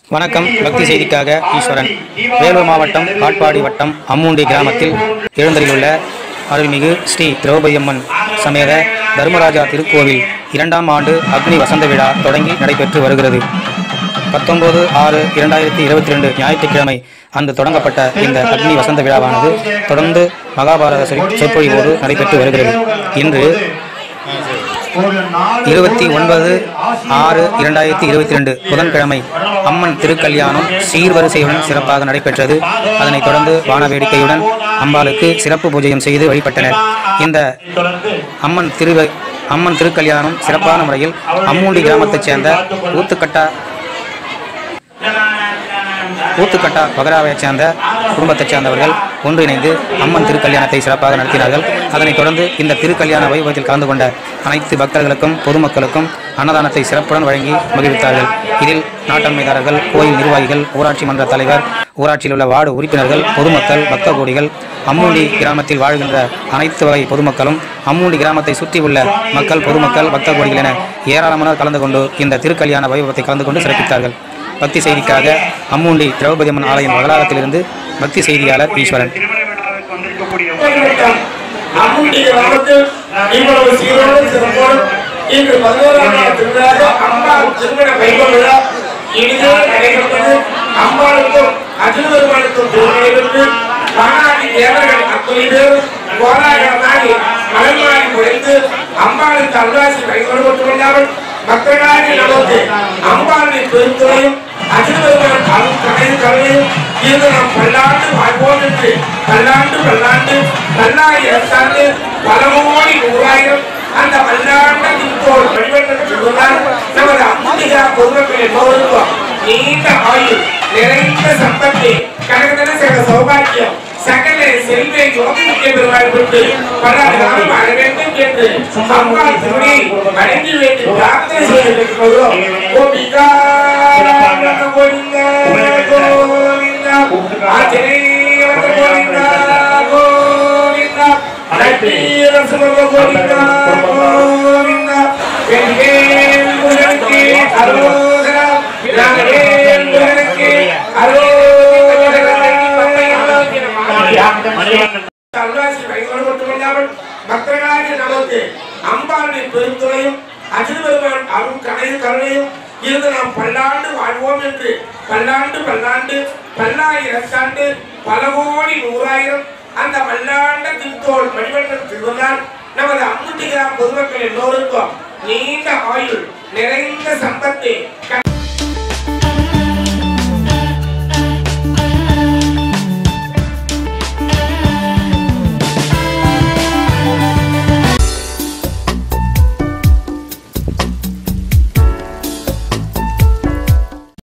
வணக்கம் பக்தி செய்திக்காக ஈஸ்வரன் வேலூர் மாவட்டம் காட்பாடி வட்டம் அம்மூண்டி கிராமத்தில் எழுந்தருளுள்ள அருள்மிகு ஸ்ரீ திரௌபதியம்மன் சமேத தர்மராஜா திருக்கோவில் இரண்டாம் ஆண்டு அக்னி வசந்த விழா தொடங்கி நடைபெற்று வருகிறது பத்தொன்பது ஆறு இரண்டாயிரத்தி இருபத்தி ரெண்டு ஞாயிற்றுக்கிழமை அன்று தொடங்கப்பட்ட இந்த அக்னி வசந்த விழாவானது தொடர்ந்து மகாபாரத சொற்- சொற்பொழிவோடு நடைபெற்று வருகிறது இன்று இருபத்தி ஒன்பது ஆறு இரண்டாயிரத்தி இருபத்தி ரெண்டு புதன்கிழமை அம்மன் திருக்கல்யாணம் சீர்வரிசையுடன் சிறப்பாக நடைபெற்றது அதனைத் தொடர்ந்து வான வேடிக்கையுடன் அம்பாளுக்கு சிறப்பு பூஜையும் செய்து வழிபட்டனர் இந்த அம்மன் திரு அம்மன் திருக்கல்யாணம் சிறப்பான முறையில் அம்மூண்டி கிராமத்தைச் சேர்ந்த ஊத்துக்கட்டா ஊத்துக்கட்டா பகராவைச் சேர்ந்த குடும்பத்தைச் சேர்ந்தவர்கள் ஒன்றிணைந்து அம்மன் திருக்கல்யாணத்தை சிறப்பாக நடத்தினார்கள் அதனைத் தொடர்ந்து இந்த திருக்கல்யாண வைபவத்தில் கலந்து கொண்ட அனைத்து பக்தர்களுக்கும் பொதுமக்களுக்கும் அன்னதானத்தை சிறப்புடன் வழங்கி மகிழ்வித்தார்கள் இதில் நாட்டன்மைதாரர்கள் கோயில் நிர்வாகிகள் ஊராட்சி மன்ற தலைவர் ஊராட்சியில் உள்ள வார்டு உறுப்பினர்கள் பொதுமக்கள் பக்த கோடிகள் அம்மூண்டி கிராமத்தில் வாழ்கின்ற அனைத்து வகை பொதுமக்களும் அம்மூண்டி கிராமத்தை சுற்றி உள்ள மக்கள் பொதுமக்கள் பக்த கோடிகள் என ஏராளமானோர் கலந்து கொண்டு இந்த திருக்கல்யாண வைபவத்தை கலந்து கொண்டு சிறப்பித்தார்கள் பக்தி செய்திக்காக அம்மூண்டி திரௌபதி அம்மன் ஆலயம் வகலாரத்திலிருந்து பக்தி செய்தியாளர் ஈஸ்வரன் அம்முண்டி கிராமத்தில் இவ்வளவு சீரோடு சிறப்போடு இன்று பதினோராம் நாள் திருவிழாக அம்பாள் திருமண வைபவ விழா இனிதே நடைபெற்றது அம்பாளுக்கும் அஜின பெருமாளுக்கும் திருமணிவிற்கு பாராட்டி தேவர்கள் அத்துணை பேரும் போராட்டமாகி மலர்மாறி குறைந்து அம்பாளுக்கு அல்வாசி வைகோடு மட்டுமில்லாமல் மக்களாகி நமக்கு அம்பாளின் பெருந்துறையும் அஜின பெருமாள் அருள் கடையில் கருணையும் இருந்து நாம் பல்லாண்டு வாழ்வோம் என்று பல்லாண்டு பல்லாண்டு பல்லாயிரத்தாண்டு பல கோடி நூறாயிரம் அந்த பல்லாண்டத்தின் போல் வழிபட்டுள்ளார் நமது அம்முடிகா பொதுமக்கள் எல்லோருக்கும் நீண்ட ஆயுள் நிறைந்த சம்பத்தி கனகதன சக சௌபாக்கியம் சகல செல்வை யோகிக்க பெருமாள் கொண்டு பல்லாண்டு காலம் வாழ வேண்டும் என்று அம்மாள் திருடி வணங்கி வேண்டி பிரார்த்தனை செய்திருக்கிறோம் கோபிகா கோவிந்தா கோவிந்தா ஆச்சரிய கோவிந்தா கோவிந்தா நட்டீரசுமக கோவிந்தா கோவிந்தா வெண்கேல் முருகனுக்கு அரோகரா நாகவேல் முருகனுக்கு அரோகரா அல்வாசி வைகோடு மட்டுமில்லாமல் மக்களாகிய நமக்கு அம்பாளின் பெருந்துறையும் அஜித பெருமான் அருள் கடையில் கருணையும் இருந்து நாம் பல்லாண்டு வாழ்வோம் என்று பல்லாண்டு பல்லாண்டு பல்லாயிரத்தாண்டு பல கோடி நூறாயிரம் அந்த பல்லாண்ட திருத்தோள் வழிபட்டம் திருவள்ளால் நமது அம்முட்டி கிராம பொதுமக்கள் எல்லோருக்கும் நீண்ட ஆயுள் நிறைந்த சம்பத்தை